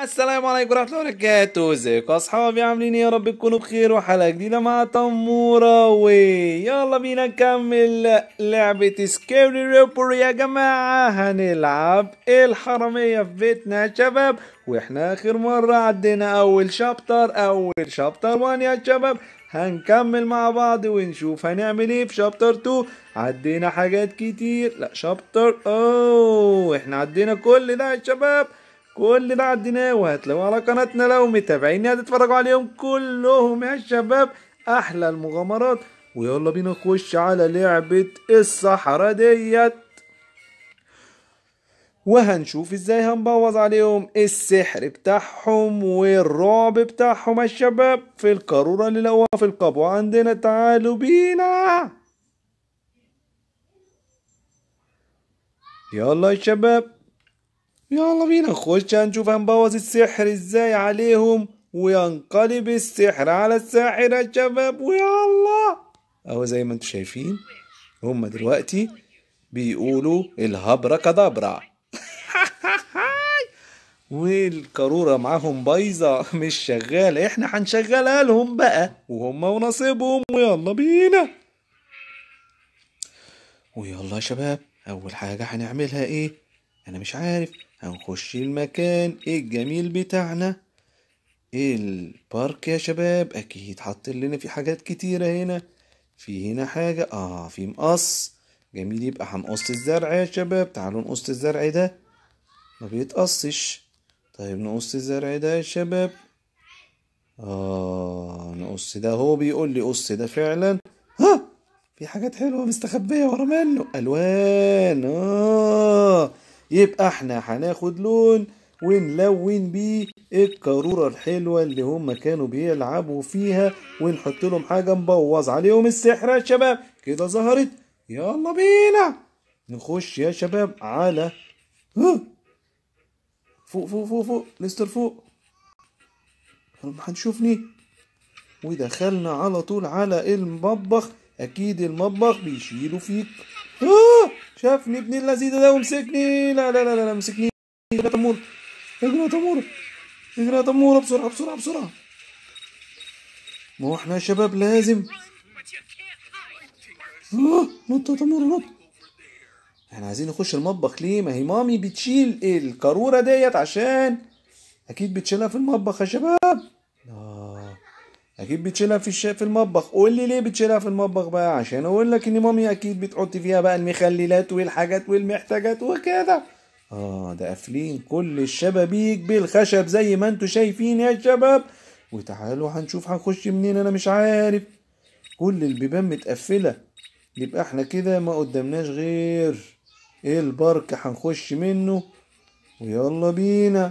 السلام عليكم ورحمة الله وبركاته ازيكم يا اصحابي عاملين ايه يا رب تكونوا بخير وحلقة جديدة مع تمورة ويلا بينا نكمل لعبة سكيري ريبر يا جماعة هنلعب الحرامية في بيتنا يا شباب واحنا اخر مرة عدينا اول شابتر اول شابتر 1 يا شباب هنكمل مع بعض ونشوف هنعمل ايه في شابتر 2 عدينا حاجات كتير لا شابتر اوه احنا عدينا كل ده يا شباب كل ده عديناه وهتلاقوه على قناتنا لو متابعين هتتفرجوا عليهم كلهم يا شباب احلى المغامرات ويلا بينا نخش على لعبة الصحراء ديت وهنشوف ازاي هنبوظ عليهم السحر بتاعهم والرعب بتاعهم يا شباب في القارورة اللي لقوها في القبو عندنا تعالوا بينا يلا يا شباب يلا بينا نخش هنشوف هنبوظ السحر ازاي عليهم وينقلب السحر على الساحر يا شباب ويلا اهو زي ما انتم شايفين هما دلوقتي بيقولوا الهبرة كدبرة والقارورة معاهم بايظة مش شغالة احنا هنشغلها لهم بقى وهم ونصيبهم ويلا بينا ويلا يا شباب اول حاجة هنعملها ايه انا مش عارف هنخش المكان الجميل بتاعنا البارك يا شباب اكيد حاطط لنا في حاجات كتيرة هنا في هنا حاجة اه في مقص جميل يبقى هنقص الزرع يا شباب تعالوا نقص الزرع ده ما بيتقصش طيب نقص الزرع ده يا شباب اه نقص ده هو بيقول لي قص ده فعلا ها في حاجات حلوة مستخبية ورا منه ألوان آه يبقى احنا هناخد لون ونلون بيه القارورة الحلوة اللي هم كانوا بيلعبوا فيها ونحط لهم حاجة نبوظ عليهم السحر يا شباب كده ظهرت يلا بينا نخش يا شباب على ها فوق فوق فوق فوق ليستر فوق هنشوفني ودخلنا على طول على المطبخ اكيد المطبخ بيشيلوا فيك آه شافني ابن اللذيذ ده ومسكني لا لا لا لا, لا مسكني اجري يا تمور اجري يا تمور اجري يا تمور بسرعة بسرعة بسرعة ما هو احنا يا شباب لازم اه نط يا تمور نط احنا عايزين نخش المطبخ ليه ما هي مامي بتشيل القارورة ديت عشان اكيد بتشيلها في المطبخ يا شباب اه اكيد بتشيلها في الش... في المطبخ قول لي ليه بتشيلها في المطبخ بقى عشان اقول لك ان مامي اكيد بتحط فيها بقى المخللات والحاجات والمحتاجات وكده اه ده قافلين كل الشبابيك بالخشب زي ما انتوا شايفين يا شباب وتعالوا هنشوف هنخش منين انا مش عارف كل البيبان متقفله يبقى احنا كده ما قدامناش غير البارك هنخش منه ويلا بينا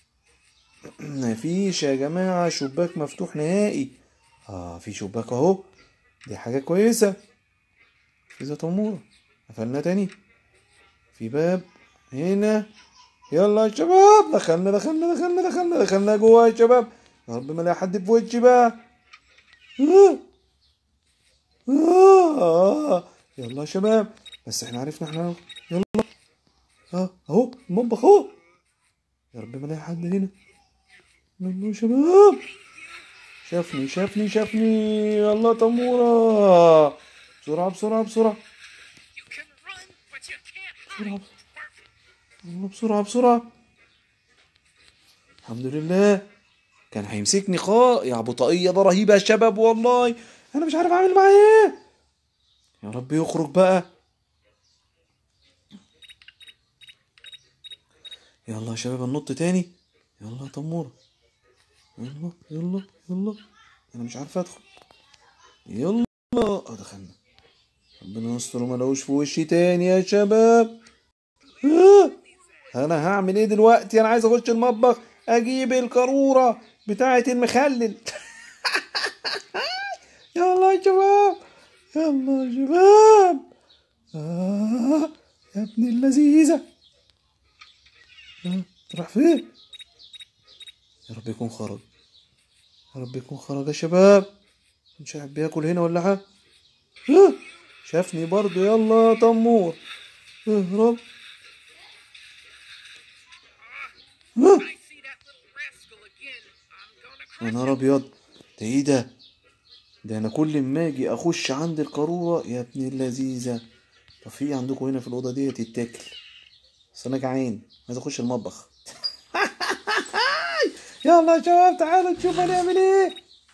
مفيش يا جماعة شباك مفتوح نهائي اه في شباك اهو دي حاجة كويسة إذا تمورة قفلنا تاني في باب هنا يلا يا شباب دخلنا دخلنا دخلنا دخلنا دخلنا جوا يا شباب يا رب ما الاقي حد في وشي بقى آه. آه. يلا يا شباب بس احنا عرفنا احنا يلا اه اهو المطبخ اهو يا رب ما الاقي حد هنا يلا يا شباب شافني شافني شافني يلا تمورة بسرعة بسرعة بسرعة بسرعة يلا بسرعة بسرعة الحمد لله كان هيمسكني خا يا ابو طاقية ده رهيب يا شباب والله انا مش عارف اعمل معاه ايه يا رب يخرج بقى يلا يا شباب النط تاني يلا يا تمورة يلا يلا يلا انا مش عارف ادخل يلا اه دخلنا ربنا يستر وما لقوش في وشي تاني يا شباب آه. انا هعمل ايه دلوقتي انا عايز اخش المطبخ اجيب القارورة بتاعة المخلل يلا يا شباب يلا يا شباب آه. يا ابن اللذيذة آه. راح فين يا رب يكون خرج يا رب يكون خرج يا شباب مش عارف بياكل هنا ولا حاجة آه. شافني برضو يلا يا تمور اهرب آه. يا نهار ابيض ده ايه ده ده انا كل ما اجي اخش عند القارورة يا ابن اللذيذة طب في إيه عندكم هنا في الاوضة ديت يتاكل بس انا جعان عايز اخش المطبخ يلا يا شباب تعالوا نشوف هنعمل ايه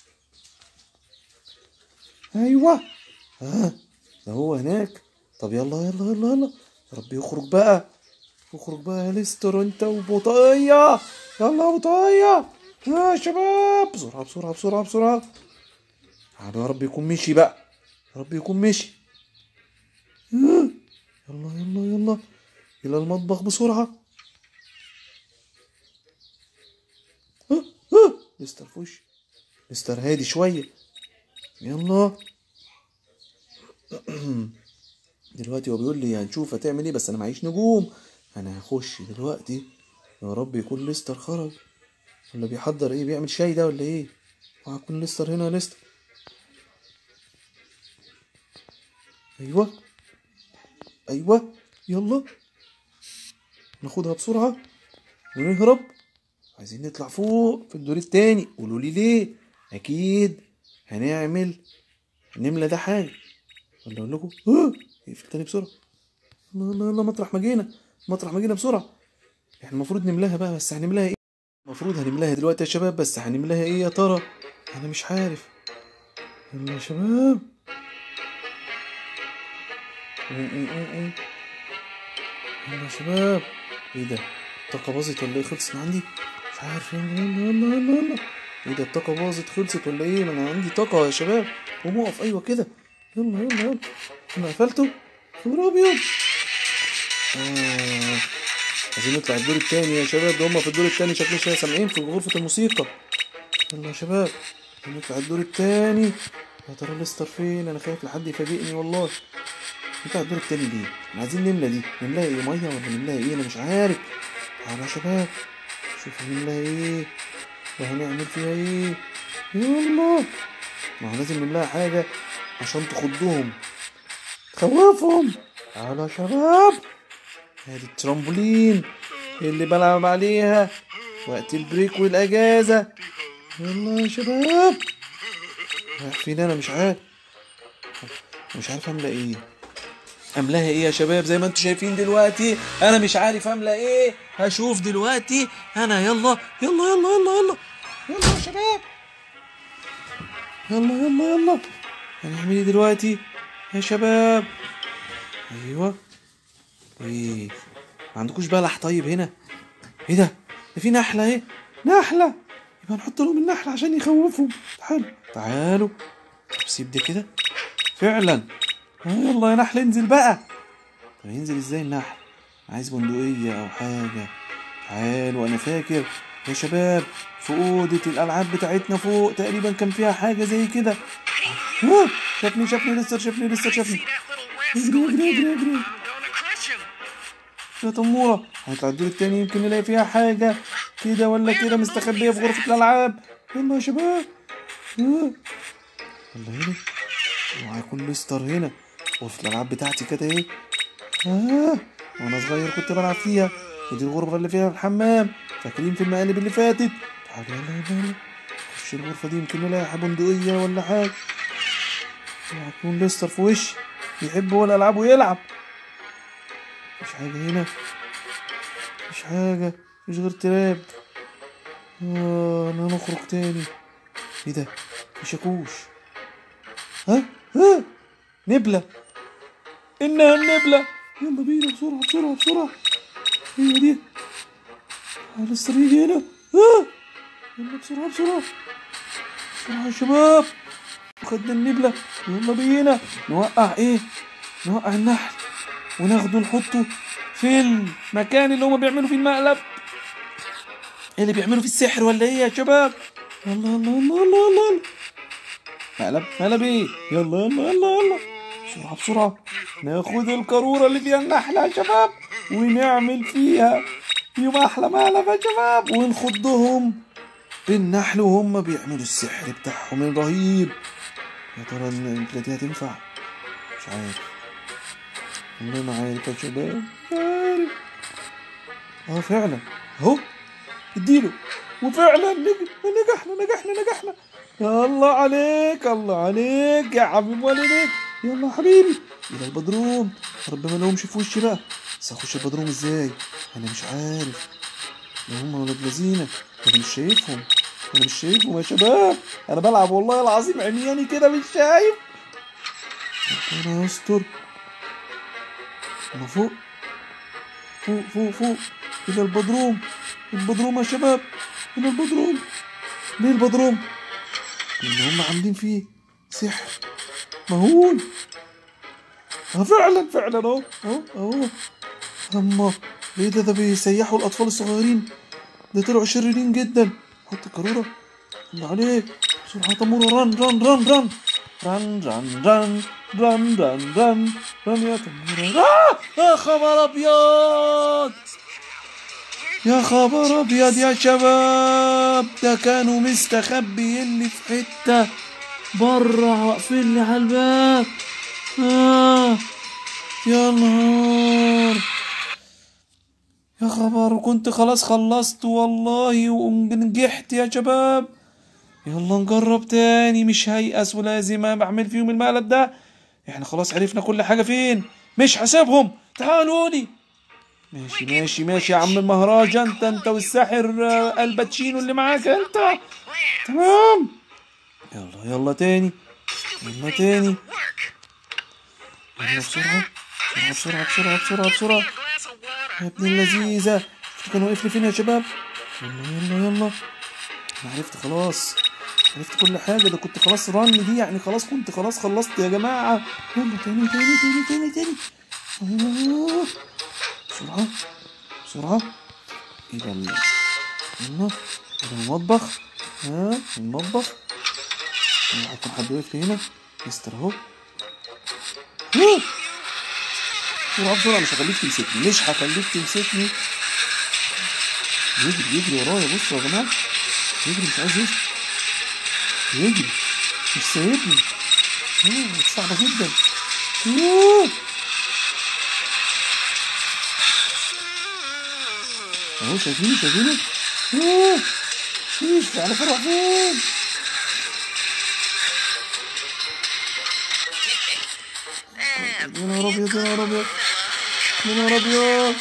ايوه ها ده هو هناك طب يلا يلا يلا يلا يا رب يخرج بقى اخرج بقى يا ليستر انت وبطاقية يلا يا بطاقية يا شباب بسرعة بسرعة بسرعة بسرعة تعالوا يا رب يكون مشي بقى يا رب يكون مشي يلا يلا يلا إلى المطبخ بسرعة ها ها ليستر في وشي ليستر هادي شوية يلا دلوقتي هو بيقول لي هنشوف هتعمل ايه بس انا معيش نجوم انا هخش دلوقتي يا رب يكون ليستر خرج ولا بيحضر ايه بيعمل شاي ده ولا ايه وهكون ليستر هنا يا ليستر ايوه ايوه يلا ناخدها بسرعة ونهرب عايزين نطلع فوق في الدور التاني قولوا لي ليه اكيد هنعمل نملى ده حاجة ولا اقول لكم اه اقفل تاني بسرعة لا لا لا مطرح ما جينا مطرح ما جينا بسرعة احنا المفروض نملاها بقى بس هنملاها ايه المفروض هنملاها دلوقتي يا شباب بس هنملاها ايه يا ترى انا مش عارف يلا يا شباب م- م- م- م. يلا يا شباب ايه ده الطاقة باظت ولا ايه خلصت من عندي مش عارف يلا يلا يلا يلا يلا ايه ده الطاقة باظت خلصت ولا ايه ما انا عندي طاقة يا شباب قوم اقف ايوه كده يلا يلا يلا انا قفلته خبر ابيض آه. عايزين نطلع الدور التاني يا شباب ده هما في الدور التاني شكلهم شوية سامعين في غرفة الموسيقى يلا يا شباب عايزين نطلع الدور التاني يا ترى ليستر فين انا خايف لحد يفاجئني والله نطلع الدور التاني ليه احنا عايزين نملى دي نملاها ايه ميه ولا نملاها ايه انا مش عارف تعالوا يا شباب شوف هنملاها ايه وهنعمل فيها ايه يلا ما هو لازم نملاها حاجة عشان تخضهم تخوفهم تعالوا يا شباب هذه الترامبولين اللي بلعب عليها وقت البريك والاجازة يلا يا شباب رايح فين انا مش عارف مش عارف املى ايه املاها ايه يا شباب زي ما انتم شايفين دلوقتي انا مش عارف املى ايه هشوف دلوقتي انا يلا يلا يلا يلا يلا يلا يا شباب يلا يلا يلا هنعمل ايه دلوقتي يا شباب ايوه ايه ما عندكوش بلح طيب هنا ايه ده ده في نحله اهي نحله يبقى نحط لهم النحله عشان يخوفهم تعالوا تعالوا طب سيب ده كده فعلا آه يلا يا نحل انزل بقى طب ينزل ازاي النحل عايز بندقية او حاجة تعالوا انا فاكر يا شباب في أوضة الألعاب بتاعتنا فوق تقريبا كان فيها حاجة زي كده آه، شافني شافني لسه شافني لسه شافني اجري اجري اجري اجري يا تمورة هنطلع الدور التاني يمكن نلاقي فيها حاجة كده ولا كده مستخبية في غرفة الألعاب يلا يا شباب آه. ولا هنا وهيكون ليستر هنا غرفة الألعاب بتاعتي كده ايه آه وأنا صغير كنت بلعب فيها ودي الغرفة اللي فيها الحمام فاكرين في المقالب اللي فاتت تعالوا يلا يلا يلا خش الغرفة دي يمكن نلاقي بندقية ولا حاجة وهيكون ليستر في وشي بيحب هو الألعاب ويلعب مفيش حاجة هنا مفيش حاجة مفيش غير تراب آه أنا نخرج تاني ايه ده في شاكوش ها ها نبلة إنها النبلة يلا بينا بسرعة بسرعة بسرعة هي دي على السرير هنا ها يلا بسرعة بسرعة بسرعة يا شباب خدنا النبلة يلا بينا نوقع ايه نوقع النحل وناخده نحطه في المكان اللي هما بيعملوا فيه المقلب اللي بيعملوا فيه السحر ولا ايه يا شباب يلا يلا يلا يلا يلا مقلب مقلب ايه يلا يلا يلا يلا بسرعة بسرعة ناخد القارورة اللي فيها النحلة يا شباب ونعمل فيها يوم أحلى مقلب يا شباب ونخضهم بالنحل وهم بيعملوا السحر بتاعهم الرهيب يا ترى النحلة دي هتنفع مش عارف والله ما عارف يا شباب مش عارف اه فعلا اهو اديله وفعلا نج- نجحنا نجحنا نجحنا الله عليك الله عليك يا حبيب والديك يلا يا حبيبي الى البدروم ربنا ما لهمش في وشي بقى بس هخش البدروم ازاي انا مش عارف ده هم ولاد لذينه انا مش شايفهم انا مش شايفهم يا شباب انا بلعب والله العظيم عمياني كده مش شايف ربنا يستر انا فوق فوق فوق فوق الى البدروم البدروم يا شباب الى البدروم ليه البدروم اللي هم عاملين فيه سحر مهول اه فعلا فعلا اهو اهو اهو اما ايه ده ده بيسيحوا الاطفال الصغيرين ده طلعوا شريرين جدا حط القارورة الله عليك بسرعة يا تمورة رن رن رن رن رن رن رن رن رن رن رن يا تمورة آه يا خبر ابيض يا خبر ابيض يا شباب ده كانوا مستخبيين لي في حتة برا واقفين لي على الباب آه يا نهار يا خبر كنت خلاص خلصت والله ونجحت يا شباب يلا نجرب تاني مش هيأس ولازم اعمل فيهم المقلب ده احنا خلاص عرفنا كل حاجة فين مش هسيبهم تعالوا لي ماشي ماشي ماشي يا عم المهراج انت انت والساحر آه، الباتشينو اللي معاك انت تمام يلا يلا تاني يلا تاني يلا بسرعة بسرعة بسرعة بسرعة بسرعة بسرعة يا ابن اللذيذة شفت كان واقف لي فين يا شباب يلا يلا يلا انا عرفت خلاص عرفت كل حاجة ده كنت خلاص رن دي يعني خلاص كنت خلاص خلصت يا جماعة يلا تاني تاني تاني تاني تاني آه. بسرعة بسرعة إلى ال يلا إلى المطبخ ها المطبخ يلا هيكون حد واقف لي هنا مستر أهو آه. بسرعة بسرعة مش هخليك تمسكني مش هخليك تمسكني يجري يجري ورايا بصوا يا جماعة يجري مش عايز يسكت يجري مش سايبني آه، صعبة جدا آه. اهو شايفيني شايفيني آه. مفيش عارف اروح فين يا نهار ابيض يا نهار ابيض يا نهار ابيض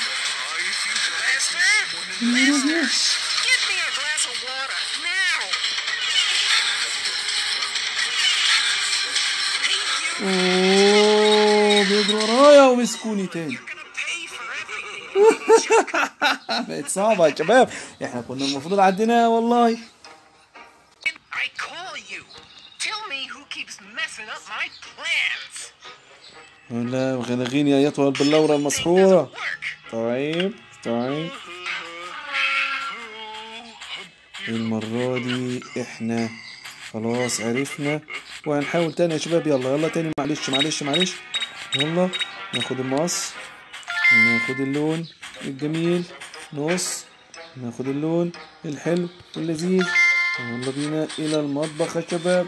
Get me a glass of water now. اوه بيجروا ورايا ومسكوني تاني Gonna pay for everything. بقت صعبة يا شباب احنا كنا المفروض عدينا والله I call you. Tell me who keeps messing up my plans. لا غنغيني ايتها البلورة Thing المسحورة doesn't work. طيب طيب المرة دي احنا خلاص عرفنا وهنحاول تاني يا شباب يلا يلا تاني معلش معلش معلش يلا ناخد المقص ناخد اللون الجميل نص ناخد اللون الحلو واللذيذ يلا بينا الى المطبخ يا شباب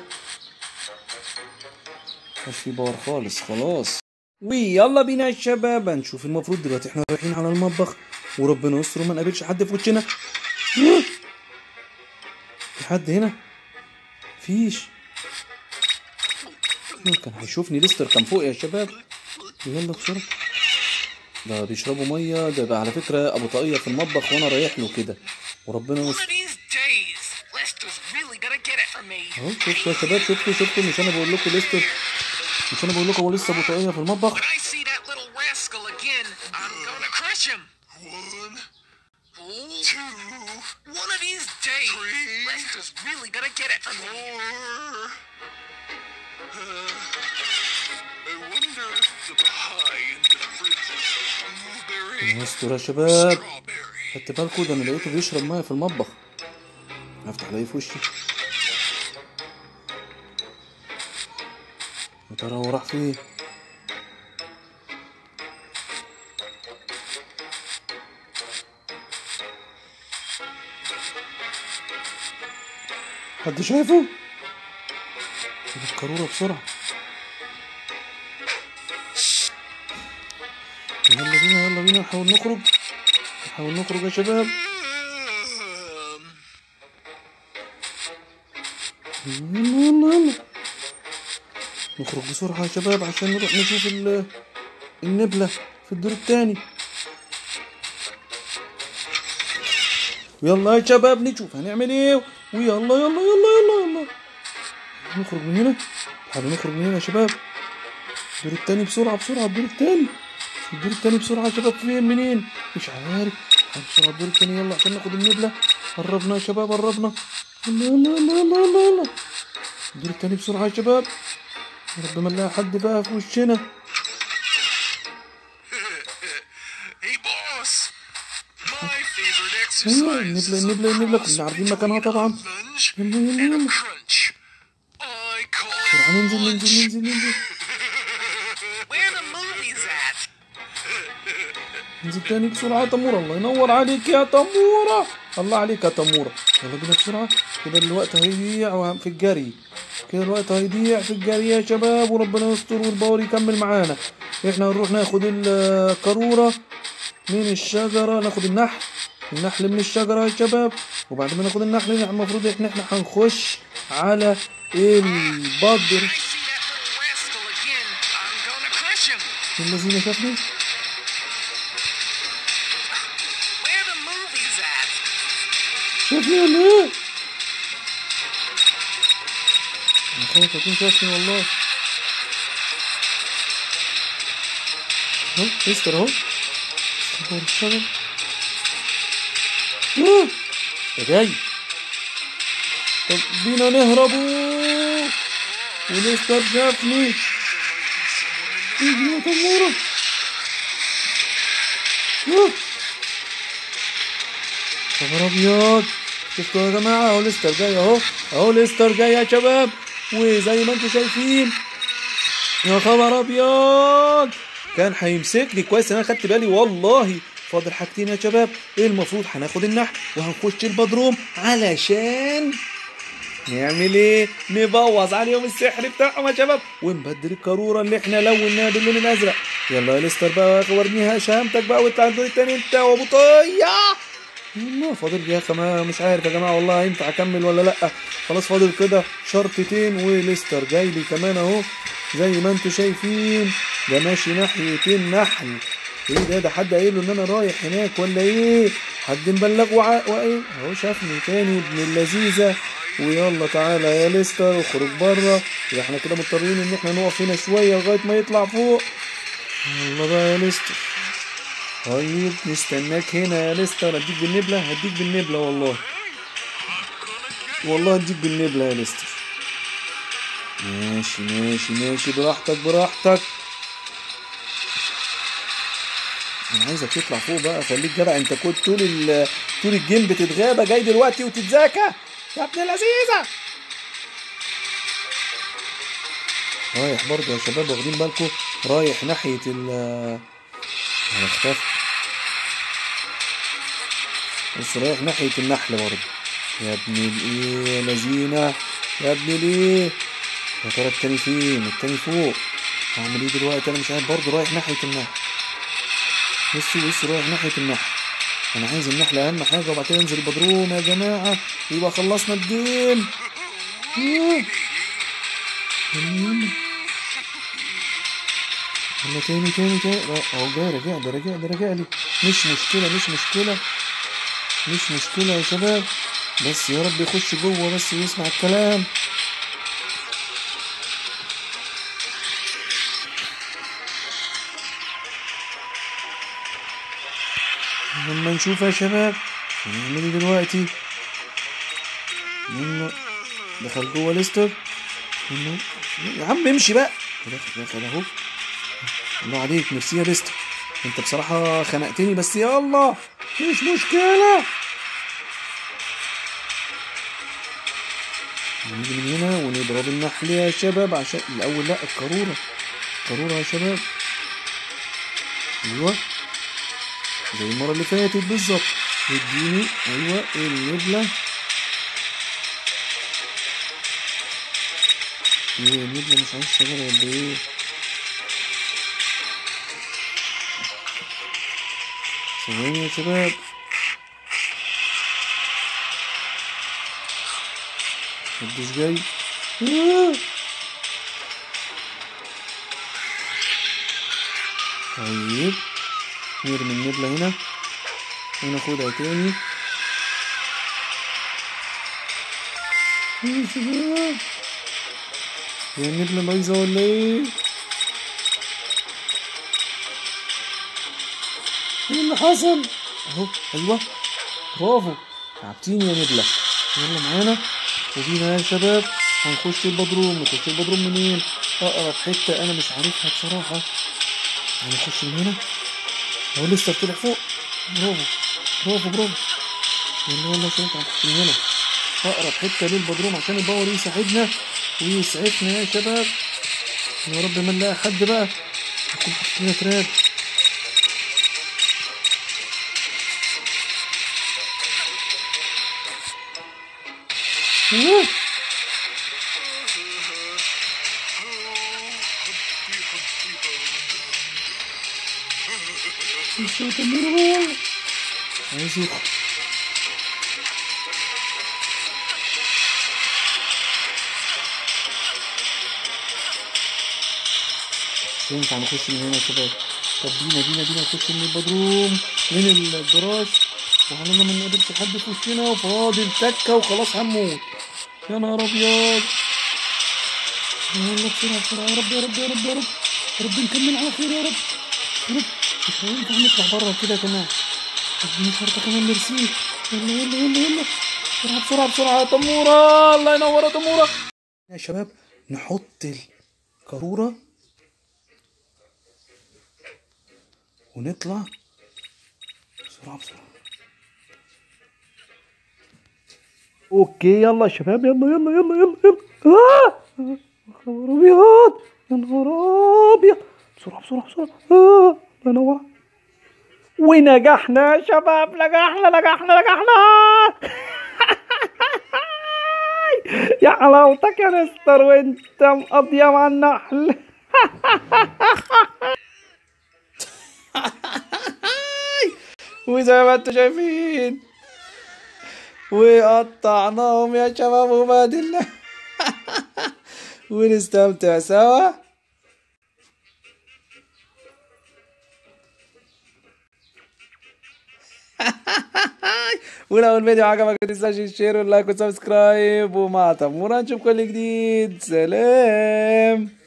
مش في باور خالص خلاص ويلا بينا يا شباب هنشوف المفروض دلوقتي احنا رايحين على المطبخ وربنا يستر وما نقابلش حد في وشنا في حد هنا فيش كان هيشوفني ليستر كان فوق يا شباب يلا بسرعة ده بيشربوا مية ده بقى على فكرة أبو طاقية في المطبخ وأنا رايح له كده وربنا One يستر of these days, Lester's really gonna get it from me. اهو شفتوا يا شباب شفتوا شفتوا مش أنا بقول لكم ليستر مش أنا بقول لكم هو لسه أبو طاقية في المطبخ When I see that little rascal again, I'm gonna crush him. One, Two. One of these days, Three. Lester's really gonna get it from me. four. Uh, I wonder if the pie in the fridge is blueberry, يستر يا شباب strawberry. خدت بالكوا ده انا لقيته بيشرب ميه في المطبخ افتح الاقيه في وشي يا ترى هو راح فين حد شايفه خد القارورة بسرعة يلا بينا يلا بينا نحاول نخرج نحاول نخرج يا شباب يلا يلا يلا نخرج بسرعة يا شباب عشان نروح نشوف ال- النبلة في الدور التاني يلا يا شباب نشوف هنعمل ايه ويلا يلا يلا يلا يلا نخرج من هنا تعالوا نخرج من هنا يا شباب الدور التاني بسرعة بسرعة الدور التاني الدور التاني بسرعة يا شباب فين منين مش عارف تعالوا بسرعة الدور التاني يلا عشان ناخد النبلة قربنا يا شباب قربنا يلا يلا يلا يلا يلا يلا الدور التاني بسرعة يا شباب يا رب ما نلاقي حد بقى في وشنا Hey, boss! My favorite ايوه exercise النبلة النبلة النبلة كنا عارفين مكانها طبعا lunge يلا يلا and a يلا crunch. I call بسرعة ننزل ننزل ننزل ننزل Where the movies at? ننزل تاني بسرعة يا تمورة الله ينور عليك يا تمورة الله عليك يا تمورة يلا بينا بسرعة كده الوقت هيضيع وهم- في الجري كده الوقت هيضيع في الجري يا شباب وربنا يستر والباور يكمل معانا احنا هنروح ناخد القارورة من الشجرة ناخد النحل النحل من الشجرة يا شباب وبعد ما ناخد النحل احنا المفروض احنا احنا هنخش على البدر I see that little rascal again. I'm gonna crush him. الذين شافني Where the movies at? شافني ولا ايه؟ انا خايف اكون شافني والله اهو استر اهو استر الشجر آه، ده جاي طب بينا نهربوا وليستر شافني اجري يا تمورة آه. خبر ابيض شفتوا يا جماعه اهو ليستر جاي اهو اهو ليستر جاي يا شباب وزي ما انتم شايفين يا خبر ابيض كان هيمسكني كويس إن انا خدت بالي والله فاضل حاجتين يا شباب ايه المفروض هناخد النحل وهنخش البدروم علشان نعمل ايه نبوظ عليهم السحر بتاعهم يا شباب ونبدل القاروره اللي احنا لوناها باللون الازرق يلا يا ليستر بقى ورنيها شهامتك بقى واطلع الدور التاني انت وابو طيه والله فاضل لي يا اخي ما مش عارف يا جماعه والله ينفع اكمل ولا لا خلاص فاضل كده شرطتين وليستر جاي لي كمان اهو زي ما انتم شايفين ده ماشي ناحيه النحل ايه ده ده حد قايل له ان انا رايح هناك ولا ايه حد مبلغ وع... وايه اهو شافني تاني ابن اللذيذه ويلا تعالى يا ليستر اخرج بره احنا كده مضطرين ان احنا نقف هنا شويه لغايه ما يطلع فوق يلا بقى يا ليستر طيب نستناك هنا يا ليستر اديك بالنبلة هديك بالنبلة والله والله هديك بالنبلة يا ليستر ماشي ماشي ماشي براحتك براحتك انا عايزك تطلع فوق بقى خليك جدع انت كنت طول ال- طول الجيم بتتغابى جاي دلوقتي وتتذاكى يا ابن اللذيذة رايح برضه يا شباب واخدين بالكم رايح ناحية ال انا اختفى بس رايح ناحية النحل برضه يا ابن الايه يا لذينة يا ابن الايه يا ترى التاني فين التاني فوق هعمل ايه دلوقتي انا مش عارف برضه رايح ناحية النحل بصوا بصوا رايح ناحية النحل انا عايز النحل اهم حاجة وبعد كده انزل البدروم يا جماعة يبقى خلصنا الجيم يلا يلا يلا تاني تاني تاني لا، اهو جاي رجع ده رجع ده رجع لي مش مشكلة مش مشكلة مش مشكلة يا شباب بس يا رب يخش جوه بس ويسمع الكلام لما نشوف يا شباب هنعمل ايه دلوقتي يلا دخل جوه ليستر يلا يا عم امشي بقى دخل دخل اهو الله عليك ميرسي يا ليستر انت بصراحة خنقتني بس يلا مش مشكلة نيجي من هنا ونضرب النحل يا شباب عشان الأول لا القارورة القارورة يا شباب أيوه زي المرة اللي فاتت بالظبط اديني أيوه النبلة ايه النبلة مش عايز شجرة ولا ايه؟ ثواني يا شباب محدش جاي آه. طيب نرمي النبلة هنا وناخدها تاني يا شباب هي النبلة بايظة ولا ايه؟ ايه اللي حصل؟ اهو ايوه برافو تعبتيني يا نبلة يلا معانا وبينا يا شباب هنخش البدروم نخش البدروم منين؟ اقرب حتة انا مش عارفها بصراحة هنخش من هنا هو لسه طلع فوق برافو برافو برافو يلا يلا شوف هنخش من هنا اقرب حتة للبدروم عشان الباور يساعدنا ويسعفنا يا شباب يا رب ما نلاقي حد بقى يكون حاطط لنا تراب آه. الصوت المرعب عايز يخرج ينفع نخش من هنا يا شباب طب بينا بينا بينا نخش من البدروم من الجراج وعلى الله ما نقابلش حد في وشنا وفاضل تكه وخلاص هنموت يا نهار ابيض يلا بسرعه بسرعه يا رب يا رب يا رب يا رب يا رب نكمل على خير يا رب يا رب مش هينفع نطلع بره كده يا جماعه اديني شرطه كمان نرسيه يلا يلا يلا يلا بسرعه بسرعه بسرعه يا تموره الله ينور يا تموره يا شباب نحط القاروره ونطلع بسرعة بسرعة اوكي يلا يا شباب يلا يلا يلا يلا يلا آه! يا خبر ابيض يا نهار ابيض بسرعة بسرعة بسرعة آه! الله ينور ونجحنا يا شباب نجحنا نجحنا نجحنا يا حلاوتك يا مستر وانت مقضية مع النحل وزي ما انتم شايفين وقطعناهم يا شباب وبادلنا ونستمتع سوا ولو الفيديو عجبك ما تنساش الشير واللايك والسبسكرايب ومع تمورة نشوف كل جديد سلام